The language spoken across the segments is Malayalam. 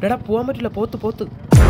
എടാ പോവാൻ പറ്റില്ല പോത്ത് പോത്ത്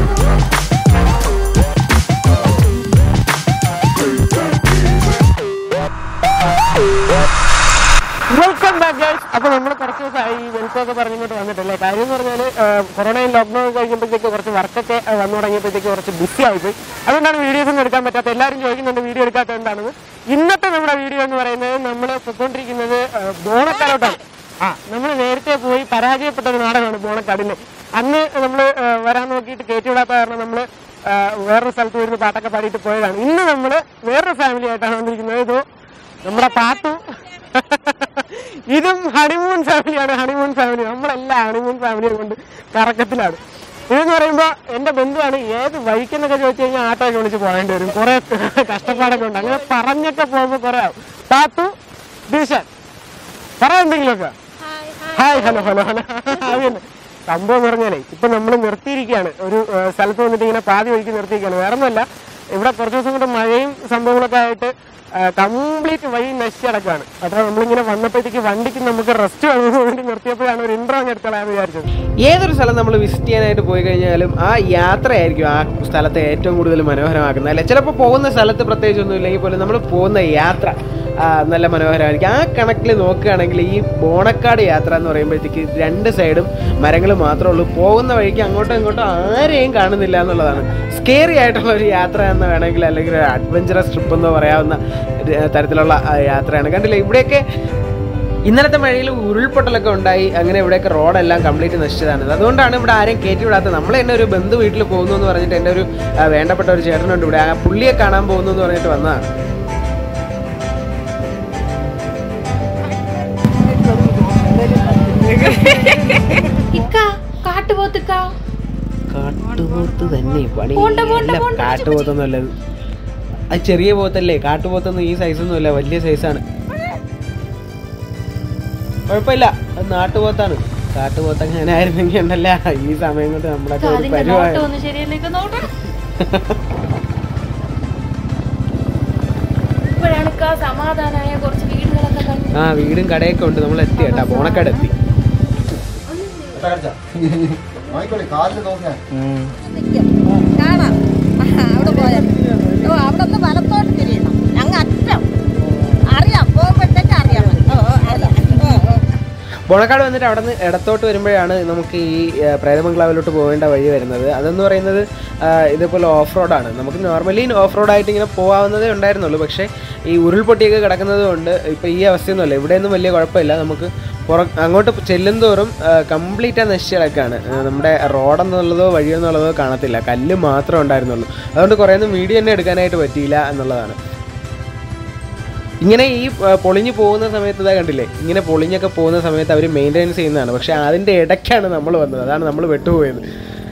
വെൽക്കം ബാക്ക് ഗൈസ് അപ്പോൾ നമ്മൾ കുറച്ച് ദിവസമായി ഈ വെൽക്കൊക്കെ പറഞ്ഞിങ്ങോട്ട് വന്നിട്ടില്ലേ കാര്യം എന്ന് പറഞ്ഞാൽ കൊറോണയും ലോക്ക്ഡൗൺ കഴിഞ്ഞപ്പോഴത്തേക്ക് കുറച്ച് വർക്കൊക്കെ ആ, വന്നു തുടങ്ങിയപ്പോഴത്തേക്ക് കുറച്ച് ബിസി ആയിപ്പോയി അതുകൊണ്ടാണ് വീഡിയോസ് ഒന്നും എടുക്കാൻ പറ്റാത്ത എല്ലാവരും ചോദിക്കുന്നുണ്ട് വീഡിയോ എടുക്കാത്തത് എന്താണെന്ന് ഇന്നത്തെ നമ്മുടെ വീഡിയോ എന്ന് പറയുന്നത് നമ്മൾ പൊയ്ക്കൊണ്ടിരിക്കുന്നത് ബോണക്കാലോട്ടാണ് ആ നമ്മൾ നേരത്തെ പോയി പരാജയപ്പെട്ട ഒരു നാടകമാണ് ബോണക്കാടിന് അന്ന് നമ്മൾ വരാൻ നോക്കിയിട്ട് കയറ്റിവിടാത്ത കാരണം നമ്മൾ വേറൊരു സ്ഥലത്ത് വരുന്ന പാട്ടൊക്കെ പാടിയിട്ട് പോയതാണ് ഇന്ന് നമ്മൾ വേറൊരു ഫാമിലി ആയിട്ടാണ് വന്നിരിക്കുന്നത് ഇത് നമ്മുടെ പാത്തു ഇതും ഹണിമൂൺ ഫാമിലിയാണ് ഹണിമൂൺ ഫാമിലി നമ്മളെല്ലാം ഹണിമൂൺ ഫാമിലിയെ കൊണ്ട് കറക്കത്തിലാണ് ഇതെന്ന് പറയുമ്പോൾ എൻ്റെ ബന്ധുവാണ് ഏത് വഴിക്കെന്നൊക്കെ ചോദിച്ചു കഴിഞ്ഞാൽ ആട്ടോയൊക്കെ വിളിച്ച് പോകേണ്ടി വരും കുറേ കഷ്ടപ്പാടൊക്കെ ഉണ്ട് അങ്ങനെ പറഞ്ഞൊക്കെ പോകുമ്പോൾ കുറേ ആവും പാത്തു ദീശൻ പറ എന്തെങ്കിലുമൊക്കെ ഹായ് ഹലോ ഹലോ ഹലോ അത് തന്നെ സംഭവം എന്ന് പറഞ്ഞാലേ ഇപ്പൊ നമ്മൾ നിർത്തിയിരിക്കുകയാണ് ഒരു ഏഹ്, സ്ഥലത്ത് വന്നിട്ട് ഇങ്ങനെ പാതി വഴിക്ക് നിർത്തിയിരിക്കുകയാണ് വേറെ ഒന്നുമല്ല ഇവിടെ കുറച്ച് ദിവസം കൊണ്ട് മഴയും സംഭവങ്ങളൊക്കെ ആയിട്ട് കംപ്ലീറ്റ് വഴി നശിച്ചടക്കാണ് അപ്പോൾ നമ്മളിങ്ങനെ വന്നപ്പോഴത്തേക്ക് വണ്ടിക്ക് നമുക്ക് റെസ്റ്റ് വേണമെന്ന് വേണ്ടി നിർത്തിയപ്പോഴാണ് ഒരു ഇൻട്രോ അങ്ങ് എടുത്തോളാന്ന് വിചാരിച്ചത് ഏതൊരു സ്ഥലം നമ്മൾ വിസിറ്റ് ചെയ്യാനായിട്ട് പോയി കഴിഞ്ഞാലും ആ യാത്രയായിരിക്കും ആ സ്ഥലത്തെ ഏറ്റവും കൂടുതൽ മനോഹരമാക്കുന്നത് അല്ലെ ചിലപ്പോൾ പോകുന്ന സ്ഥലത്ത് പ്രത്യേകിച്ചൊന്നും ഇല്ലെങ്കിൽ പോലും നമ്മൾ പോകുന്ന യാത്ര ആ, നല്ല മനോഹരമായിരിക്കും ആ കണക്കിൽ നോക്കുകയാണെങ്കിൽ ഈ ബോണക്കാട് യാത്ര എന്ന് പറയുമ്പോഴത്തേക്ക് രണ്ട് സൈഡും മരങ്ങൾ മാത്രമേ ഉള്ളൂ പോകുന്ന വഴിക്ക് അങ്ങോട്ടും ഇങ്ങോട്ടും ആരെയും കാണുന്നില്ല എന്നുള്ളതാണ് സ്കേറി ആയിട്ടുള്ള ഒരു യാത്ര എന്ന് വേണമെങ്കിൽ അല്ലെങ്കിൽ ഒരു അഡ്വഞ്ചറസ് ട്രിപ്പ് എന്ന് പറയാവുന്ന ഒരു തരത്തിലുള്ള ആ, യാത്രയാണ് കണ്ടില്ലേ ഇവിടെയൊക്കെ ഇന്നലത്തെ മഴയിൽ ഉരുൾപൊട്ടലൊക്കെ ഉണ്ടായി അങ്ങനെ ഇവിടെയൊക്കെ റോഡെല്ലാം കംപ്ലീറ്റ് നശിച്ചതാണ് അതുകൊണ്ടാണ് ഇവിടെ ആരെയും കയറ്റി വിടാത്തത് നമ്മൾ എൻ്റെ ഒരു ബന്ധു വീട്ടിൽ പോകുന്നു എന്ന് പറഞ്ഞിട്ട് എൻ്റെ ഒരു ആ, വേണ്ടപ്പെട്ട ഒരു ചേട്ടനുണ്ട് ഇവിടെ ആ പുള്ളിയെ കാണാൻ പോകുന്നു എന്ന് പറഞ്ഞിട്ട് വന്നതാണ് ഇക്ക കാട്ടുപോത്തിക്ക കാട്ടുപോത്ത് തന്നെ പണി പോണ്ട, പോണ്ട, അല്ല, പോണ്ട, കാട്ടുപോത്തൊന്നുമല്ല അത് അത് ചെറിയ പോത്തല്ലേ കാട്ടുപോത്തൊന്നും ഈ സൈസൊന്നും അല്ല വലിയ സൈസാണ് കുഴപ്പമില്ല അത് നാട്ടുപോത്താണ് കാട്ടുപോത്ത് അങ്ങനെ ആയിരുന്നെങ്കിൽ ഉണ്ടല്ല ഈ സമയം കൊണ്ട് നമ്മളൊക്കെ ഒരു അതിന്റെ പരിപാടി നോട്ടം ഒന്ന് ശരിയല്ലേക്ക് നോട്ടം ഇപ്പോഴാണ് ഇക്ക സമാധാനായ കുറച്ച് വീടുകളൊക്കെ കണ്ടു ആ വീടും കടയൊക്കെ ഉണ്ട് നമ്മൾ എത്തി കേട്ടാ പോണക്കട എത്തി നോക്കിക്കോളി കാലിൽ നോക്കാൻ കാണാം ആ, അവിടെ പോയാൽ ഓ അവിടെ ഒന്ന് വലത്തോട്ട് തിരിയണം ഞങ്ങൾ അറ്റം അറിയാം പോകുമ്പോഴത്തേക്ക് അറിയാം ഓ ഓ, അറിയാം ഓ ഓ ബോണക്കാട് വന്നിട്ട് അവിടെ നിന്ന് ഇടത്തോട്ട് വരുമ്പോഴാണ് നമുക്ക് ഈ ആ, പ്രേതബംഗ്ലാവിലോട്ട് പോകേണ്ട വഴി വരുന്നത് അതെന്ന് പറയുന്നത് ആ, ഇതേപോലെ ഓഫ് റോഡാണ് നമുക്ക് നോർമലി ഓഫ് റോഡായിട്ട് ഇങ്ങനെ പോകാവുന്നതേ ഉണ്ടായിരുന്നുള്ളൂ പക്ഷേ ഈ ഉരുൾപൊട്ടിയൊക്കെ കിടക്കുന്നത് കൊണ്ട് ഇപ്പോൾ ഈ അവസ്ഥയൊന്നുമല്ല ഇവിടെയൊന്നും വലിയ കുഴപ്പമില്ല നമുക്ക് പുറ അങ്ങോട്ട് ചെല്ലും തോറും കംപ്ലീറ്റ് നശിച്ച് കിടക്കുകയാണ് ആ, നമ്മുടെ റോഡെന്നുള്ളതോ വഴിയെന്നുള്ളതോ കാണത്തില്ല കല്ല് മാത്രമേ ഉണ്ടായിരുന്നുള്ളൂ അതുകൊണ്ട് കുറേയൊന്നും വീഡിയോ തന്നെ എടുക്കാനായിട്ട് പറ്റിയില്ല എന്നുള്ളതാണ് ഇങ്ങനെ ഈ ആ, പൊളിഞ്ഞു പോകുന്ന സമയത്ത് ഇതാ കണ്ടില്ലേ ഇങ്ങനെ പൊളിഞ്ഞൊക്കെ പോകുന്ന സമയത്ത് അവർ മെയിൻ്റെനൻസ് ചെയ്യുന്നതാണ് പക്ഷേ അതിൻ്റെ ഇടയ്ക്കാണ് നമ്മൾ വന്നത് അതാണ് നമ്മൾ വെട്ടുപോയത്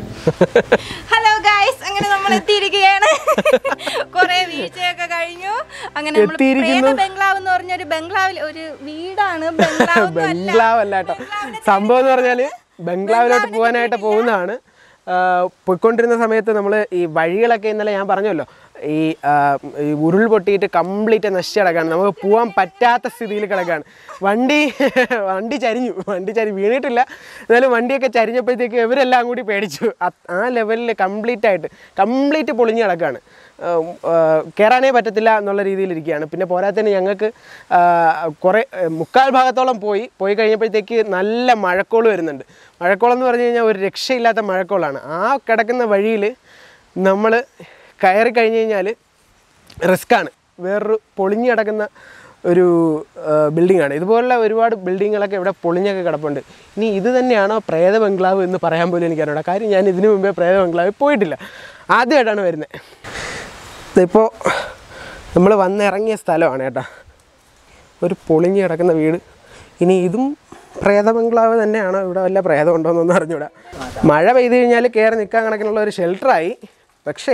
ഹലോ ഗൈസ് അങ്ങനെ നമ്മൾ എത്തിയിരിക്കുകയാണ് കുറെ വീഴ്ചയൊക്കെ കഴിഞ്ഞു അങ്ങനെ നമ്മൾ പ്രേത ബംഗ്ലാവ് എന്ന് പറഞ്ഞ ഒരു ബംഗ്ലാവിൽ ഒരു വീടാണ് ബംഗ്ലാവ് ഒന്നും അല്ല. ബംഗ്ലാവ് അല്ല കേട്ടോ സംഭവം എന്ന് പറഞ്ഞാൽ ബംഗ്ലാവിലോട്ട് പോകാനായിട്ട് പോകുന്നതാണ് ആ, പോയിക്കൊണ്ടിരുന്ന സമയത്ത് നമ്മൾ ഈ വഴികളൊക്കെ ഇന്നലെ ഞാൻ പറഞ്ഞല്ലോ ഈ ആ, ഈ ഉരുൾ പൊട്ടിയിട്ട് കംപ്ലീറ്റ് നശിച്ച് കിടക്കാണ് നമുക്ക് പോകാൻ പറ്റാത്ത സ്ഥിതിയിൽ കിടക്കാണ് വണ്ടി വണ്ടി ചരിഞ്ഞു വണ്ടി ചരി വീണിട്ടില്ല എന്നാലും വണ്ടിയൊക്കെ ചരിഞ്ഞപ്പോഴത്തേക്ക് ഇവരെല്ലാം കൂടി പേടിച്ചു അത് ആ ലെവലിൽ കംപ്ലീറ്റ് ആയിട്ട് കംപ്ലീറ്റ് പൊളിഞ്ഞ് കിടക്കാണ് കയറാനേ പറ്റത്തില്ല എന്നുള്ള രീതിയിലിരിക്കുകയാണ് പിന്നെ പോരാത്തതിന് ഞങ്ങൾക്ക് കുറേ മുക്കാൽ ഭാഗത്തോളം പോയി പോയി കഴിഞ്ഞപ്പോഴത്തേക്ക് നല്ല മഴക്കോൾ വരുന്നുണ്ട് മഴക്കോളം എന്ന് പറഞ്ഞു കഴിഞ്ഞാൽ ഒരു രക്ഷയില്ലാത്ത മഴക്കോളാണ് ആ കിടക്കുന്ന വഴിയിൽ നമ്മൾ കയറി കഴിഞ്ഞ് കഴിഞ്ഞാൽ റിസ്ക്കാണ് വേറൊരു പൊളിഞ്ഞ് കിടക്കുന്ന ഒരു ബിൽഡിംഗ് ആണ് ഇതുപോലുള്ള ഒരുപാട് ബിൽഡിങ്ങുകളൊക്കെ ഇവിടെ പൊളിഞ്ഞൊക്കെ കിടപ്പുണ്ട് ഇനി ഇത് തന്നെയാണോ പ്രേത ബംഗ്ലാവ് എന്ന് പറയാൻ പോലും എനിക്കറിയില്ല കാര്യം ഞാൻ ഇതിനു മുമ്പേ പ്രേത ബംഗ്ലാവിൽ പോയിട്ടില്ല ആദ്യമായിട്ടാണ് വരുന്നത് ഇതിപ്പോൾ നമ്മൾ വന്നിറങ്ങിയ സ്ഥലമാണ് കേട്ടോ ഒരു പൊളിഞ്ഞ് കിടക്കുന്ന വീട് ഇനി ഇതും പ്രേത ബംഗ്ലാവ് തന്നെയാണോ ഇവിടെ വല്ല പ്രേതം ഉണ്ടോ എന്നൊന്നും അറിഞ്ഞൂടാ മഴ പെയ്ത് കഴിഞ്ഞാൽ കയറി നിൽക്കാൻ കണക്കിനുള്ള ഒരു ഷെൽട്ടറായി പക്ഷേ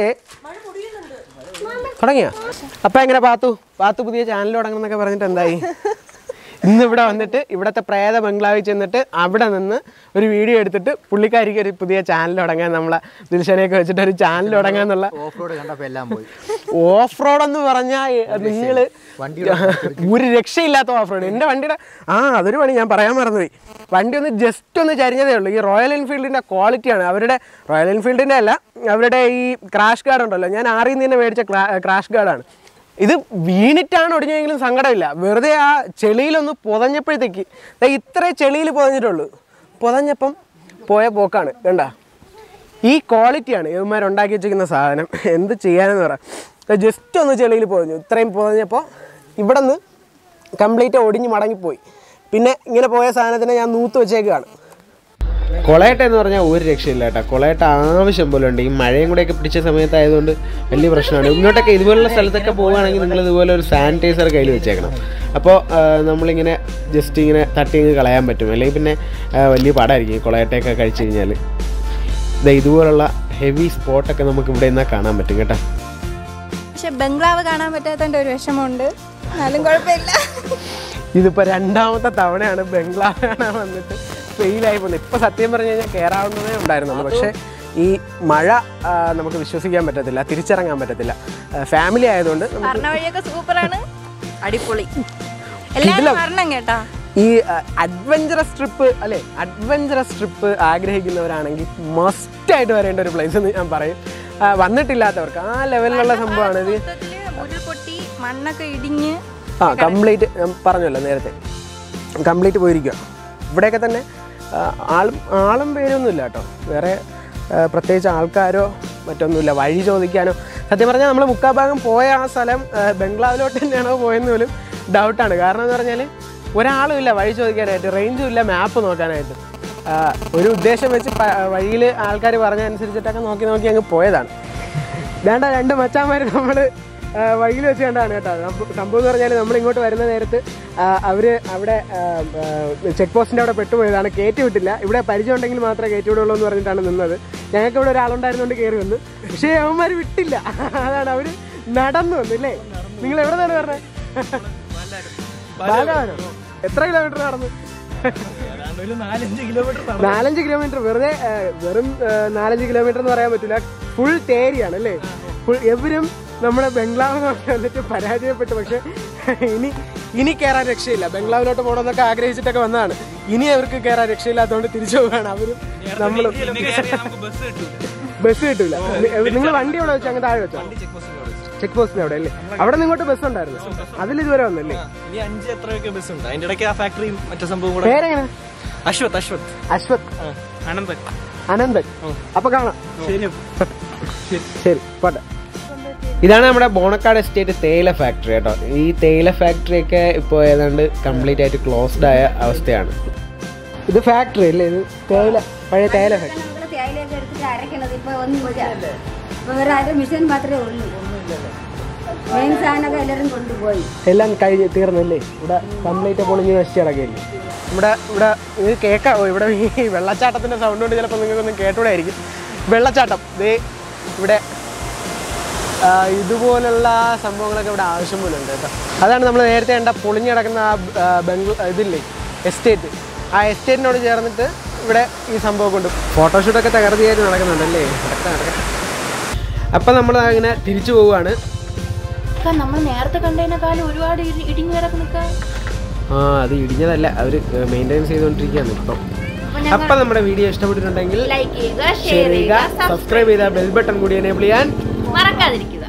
തുടങ്ങിയ അപ്പം എങ്ങനെ പാത്തു പാത്തു പുതിയ ചാനൽ തുടങ്ങണമെന്നൊക്കെ പറഞ്ഞിട്ട് എന്തായി ഇന്ന് ഇവിടെ വന്നിട്ട് ഇവിടുത്തെ പ്രേത ബംഗ്ലാവിൽ ചെന്നിട്ട് അവിടെ നിന്ന് ഒരു വീഡിയോ എടുത്തിട്ട് പുള്ളിക്കാരിക്ക് ഒരു പുതിയ ചാനൽ തുടങ്ങാൻ നമ്മളെ ദിൽഷനെയൊക്കെ വെച്ചിട്ട് ഒരു ചാനൽ തുടങ്ങാന്നുള്ള ഓഫ് റോഡ് കണ്ടപ്പോ എല്ലാം പോയി ഓഫ് റോഡ് എന്ന് പറഞ്ഞാൽ നിങ്ങൾ ഒരു രക്ഷയില്ലാത്ത ഓഫ് റോഡ് എൻ്റെ വണ്ടിയുടെ ആ അതൊരു പണി ഞാൻ പറയാൻ മറന്നുപോയി വണ്ടി ഒന്ന് ജസ്റ്റ് ഒന്ന് ചരിഞ്ഞതേ ഉള്ളൂ ഈ റോയൽ എൻഫീൽഡിൻ്റെ ക്വാളിറ്റിയാണ് അവരുടെ റോയൽ എൻഫീൽഡിൻ്റെ അല്ല അവരുടെ ഈ ക്രാഷ് ഗാർഡ് ഉണ്ടല്ലോ ഞാൻ ആറിൽ നിന്ന് തന്നെ മേടിച്ച ക്രാഷ് ഗാർഡാണ് ഇത് വീണിട്ടാണ് ഒടിഞ്ഞെങ്കിലും സങ്കടമില്ല വെറുതെ ആ ചെളിയിലൊന്ന് പുതഞ്ഞപ്പോഴത്തേക്ക് ദേ ഇത്രേ ചെളിയിൽ പുതഞ്ഞിട്ടുള്ളൂ പുതഞ്ഞപ്പം പോയ പോക്കാണ് കണ്ട ഈ ക്വാളിറ്റിയാണ് ഇവന്മാർ ഉണ്ടാക്കി വെച്ചിരിക്കുന്ന സാധനം എന്ത് ചെയ്യാനെന്ന് പറയാം ജസ്റ്റ് ഒന്ന് ചെളിയിൽ പോയഞ്ഞു ഇത്രയും പോയപ്പോൾ ഇവിടെ നിന്ന് കംപ്ലീറ്റ് ഒടിഞ്ഞ് മടങ്ങിപ്പോയി പിന്നെ ഇങ്ങനെ പോയ സാധനത്തിനെ ഞാൻ നൂത്ത് വെച്ചേക്കാണ് കൊളയട്ട എന്ന് പറഞ്ഞാൽ ഒരു രക്ഷയില്ല കേട്ടോ കൊളയട്ട ആവശ്യം പോലെ ഉണ്ട് ഈ മഴയും കൂടെയൊക്കെ പിടിച്ച സമയത്തായതുകൊണ്ട് വലിയ പ്രശ്നമാണ് ഇങ്ങോട്ടൊക്കെ ഇതുപോലുള്ള സ്ഥലത്തൊക്കെ പോവുകയാണെങ്കിൽ നിങ്ങൾ ഇതുപോലെ ഒരു സാനിറ്റൈസർ കയ്യിൽ വെച്ചേക്കണം അപ്പോൾ നമ്മളിങ്ങനെ ജസ്റ്റ് ഇങ്ങനെ തട്ടി ഇങ്ങ് കളയാൻ പറ്റും അല്ലെങ്കിൽ പിന്നെ ആ, വലിയ പാടായിരിക്കും ഈ കൊളയട്ടയൊക്കെ കഴിച്ചു കഴിഞ്ഞാൽ ദേ ഇതുപോലുള്ള ഹെവി സ്പോട്ടൊക്കെ നമുക്ക് ഇവിടെ നിന്നാൽ കാണാൻ പറ്റും കേട്ടോ പക്ഷെ ബംഗ്ലാവ് കാണാൻ പറ്റാത്തതിന്റെ ഒരു വിഷമമുണ്ട് എന്നാലും കുഴപ്പമില്ല ഇതിപ്പോൾ രണ്ടാമത്തെ തവണയാണ് ബംഗ്ലാവ് കാണാൻ വന്നിട്ട് ഫെയിലായി പോകുന്നത് ഇപ്പം സത്യം പറഞ്ഞു കഴിഞ്ഞാൽ കയറാവുന്നതേ ഉണ്ടായിരുന്നുള്ളൂ പക്ഷേ ഈ മഴ ആ, നമുക്ക് വിശ്വസിക്കാൻ പറ്റത്തില്ല തിരിച്ചിറങ്ങാൻ പറ്റത്തില്ല ഫാമിലി ആയതുകൊണ്ട് നമുക്ക് പറഞ്ഞ വഴിയൊക്കെ സൂപ്പറാണ് അടിപൊളി എല്ലാവരും വരണം കേട്ടാ ഈ അഡ്വഞ്ചറസ് ട്രിപ്പ് അല്ലെ അഡ്വഞ്ചറസ് ട്രിപ്പ് ആഗ്രഹിക്കുന്നവരാണെങ്കിൽ മസ്റ്റായിട്ട് വരേണ്ട ഒരു പ്ലേസ് എന്ന് ഞാൻ പറയും ആ, വന്നിട്ടില്ലാത്തവർക്ക് ആ ലെവലിലുള്ള സംഭവമാണ് ഇത് മൊത്തത്തില് ഉരുൾപൊട്ടി മണ്ണൊക്കെ ഇടിഞ്ഞ് ആ കംപ്ലീറ്റ് ഞാൻ പറഞ്ഞല്ലോ നേരത്തെ കംപ്ലീറ്റ് പോയിരിക്കുക ഇവിടെയൊക്കെ തന്നെ ആ, ആളും ആളും പേരൊന്നുമില്ല കേട്ടോ വേറെ ആ, പ്രത്യേകിച്ച് ആൾക്കാരോ മറ്റൊന്നുമില്ല വഴി ചോദിക്കാനോ സത്യം പറഞ്ഞാൽ നമ്മൾ മുക്കാഭാഗം പോയ ആ സ്ഥലം ആ, ബംഗ്ലാവിലോട്ട് തന്നെയാണോ പോയെന്ന് പോലും ഡൗട്ടാണ് കാരണം എന്ന് പറഞ്ഞാൽ ഒരാളും ഇല്ല വഴി ചോദിക്കാനായിട്ട് റേഞ്ചും ഇല്ല മാപ്പ് നോക്കാനായിട്ട് ആ, ഒരു ഉദ്ദേശം വെച്ച് വഴിയിൽ ആൾക്കാർ പറഞ്ഞ അനുസരിച്ചിട്ടൊക്കെ നോക്കി നോക്കി അങ്ങ് പോയതാണ് വേണ്ട രണ്ട് മച്ചാന്മാർ നമ്മൾ വഴിയിൽ വെച്ച് കണ്ടാണ് കേട്ടോ സംഭ- സംഭവം എന്ന് പറഞ്ഞാൽ നമ്മൾ ഇങ്ങോട്ട് വരുന്ന നേരത്ത് അവർ അവിടെ ചെക്ക് പോസ്റ്റിൻ്റെ അവിടെ പെട്ടുപോയതാണ് കയറ്റി വിട്ടില്ല ഇവിടെ പരിചയം ഉണ്ടെങ്കിൽ മാത്രമേ കയറ്റി വിടുള്ളൂ എന്ന് പറഞ്ഞിട്ടാണ് നിന്നത് ഞങ്ങൾക്ക് ഇവിടെ ഒരാളുണ്ടായിരുന്നുകൊണ്ട് കയറി വന്നു പക്ഷേ അവന്മാർ വിട്ടില്ല അതാണ് അവർ നടന്നു വന്നു അല്ലേ നിങ്ങൾ എവിടെ നിന്നാണ് പറഞ്ഞത് ബാലാനോ എത്ര കിലോമീറ്റർ നടന്നു നാലഞ്ച് കിലോമീറ്റർ വെറുതെ ആ, വെറും ആ, നാലഞ്ച് കിലോമീറ്റർ എന്ന് പറയാൻ പറ്റില്ല ഫുൾ തേരിയാണ് അല്ലേ ഫുൾ എവരും നമ്മുടെ ബംഗ്ലാവ് നോക്കി വന്നിട്ട് പരാജയപ്പെട്ടു പക്ഷെ ഇനി ഇനി കയറാൻ രക്ഷയില്ല ബംഗ്ലാവിലോട്ട് പോകണമെന്നൊക്കെ ആഗ്രഹിച്ചിട്ടൊക്കെ വന്നതാണ് ഇനി അവർക്ക് കയറാൻ രക്ഷയില്ലാത്തതുകൊണ്ട് തിരിച്ചു പോവുകയാണ് അവരും നമ്മളും ബസ് കിട്ടൂല നിങ്ങൾ വണ്ടി അവിടെ വെച്ചോ അങ്ങ് താഴെ വെച്ചോ ചെക്ക് പോസ്റ്റിന് അവിടെ അല്ലേ അവിടെ നിന്ന് ഇങ്ങോട്ട് ബസ് ഉണ്ടായിരുന്നു അതിൽ ഇതുവരെ വന്നല്ലേ ഇനി അഞ്ച് എത്രയൊക്കെ ബസ് ഉണ്ട് അതിന്റെ ഇടയ്ക്ക് ആ ഫാക്ടറിയും മറ്റു സംഭവം കൂടെ പേരെങ്ങനെ അശ്വത് അശ്വത് അശ്വത് അനന്തൻ അനന്തൻ അപ്പൊ കാണാം ശരി ശരി പോട്ടെ ഇതാണ് നമ്മുടെ ബോണക്കാട് എസ്റ്റേറ്റ് തേയില ഫാക്ടറി കേട്ടോ ഈ തേയില ഫാക്ടറി ഒക്കെ ഇപ്പോൾ ഏതാണ്ട് കംപ്ലീറ്റ് ആയിട്ട് ക്ലോസ്ഡ് ആയ അവസ്ഥയാണ് ഇത് ഫാക്ടറി അല്ലേ ഇത് തേയില പഴയ തേയില ഫാക്ടറി നമ്മള് തേയിലയൊക്കെ എടുത്തിട്ട് അരക്കണത് ഇപ്പൊ ഒന്നുമില്ല ഇപ്പൊ വേറെ ആരും മിഷൻ മാത്രമേ ഉള്ളൂ മെയിൻ സാധനമൊക്കെ എല്ലാവരും കൊണ്ടുപോയി എല്ലാം കഴിഞ്ഞ് തീർന്നല്ലേ ഇവിടെ കംപ്ലീറ്റ് പൊളിഞ്ഞ് നശിച്ച് കിടക്കുകയല്ലേ ഇവിടെ ഇവിടെ ഇത് കേൾക്കാവോ ഇവിടെ ഈ വെള്ളച്ചാട്ടത്തിൻ്റെ സൗണ്ട് കൊണ്ട് ചിലപ്പോൾ നിങ്ങൾക്കൊന്നും കേട്ടൂടായിരിക്കും വെള്ളച്ചാട്ടം ദേ ഇവിടെ ആ, ഇതുപോലുള്ള സംഭവങ്ങളൊക്കെ ഇവിടെ ആവശ്യം പോലെ ഉണ്ട് കേട്ടോ അതാണ് നമ്മൾ നേരത്തെ കണ്ട പൊളിഞ്ഞ് കിടക്കുന്ന ആ ആ, ബംഗ്ല ഇതില്ലേ എസ്റ്റേറ്റ് ആ എസ്റ്റേറ്റിനോട് ചേർന്നിട്ട് ഇവിടെ ഈ സംഭവം കൊണ്ട് ഫോട്ടോഷൂട്ടൊക്കെ തകർത്തിയായിട്ട് നടക്കുന്നുണ്ടല്ലേ നടക്കാം നടക്കാം അപ്പം നമ്മൾ അങ്ങനെ തിരിച്ചു പോവുകയാണ് നമ്മൾ നേരത്തെ കണ്ടതിനേക്കാളും ഒരുപാട് ഇടി- ഇടിഞ്ഞു കിടക്കുന്നൊക്കെ ആ അത് ഇടിഞ്ഞതല്ല അവർ മെയിൻ്റെനൻസ് ചെയ്തുകൊണ്ടിരിക്കുകയാണ് ഇപ്പം അപ്പം നമ്മുടെ വീഡിയോ ഇഷ്ടപ്പെട്ടിട്ടുണ്ടെങ്കിൽ ലൈക്ക് ചെയ്യുക ഷെയർ ചെയ്യുക സബ്സ്ക്രൈബ് ചെയ്ത ബെൽ ബട്ടൺ കൂടി എനേബിൾ ചെയ്യാൻ മറക്കാതിരിക്കുക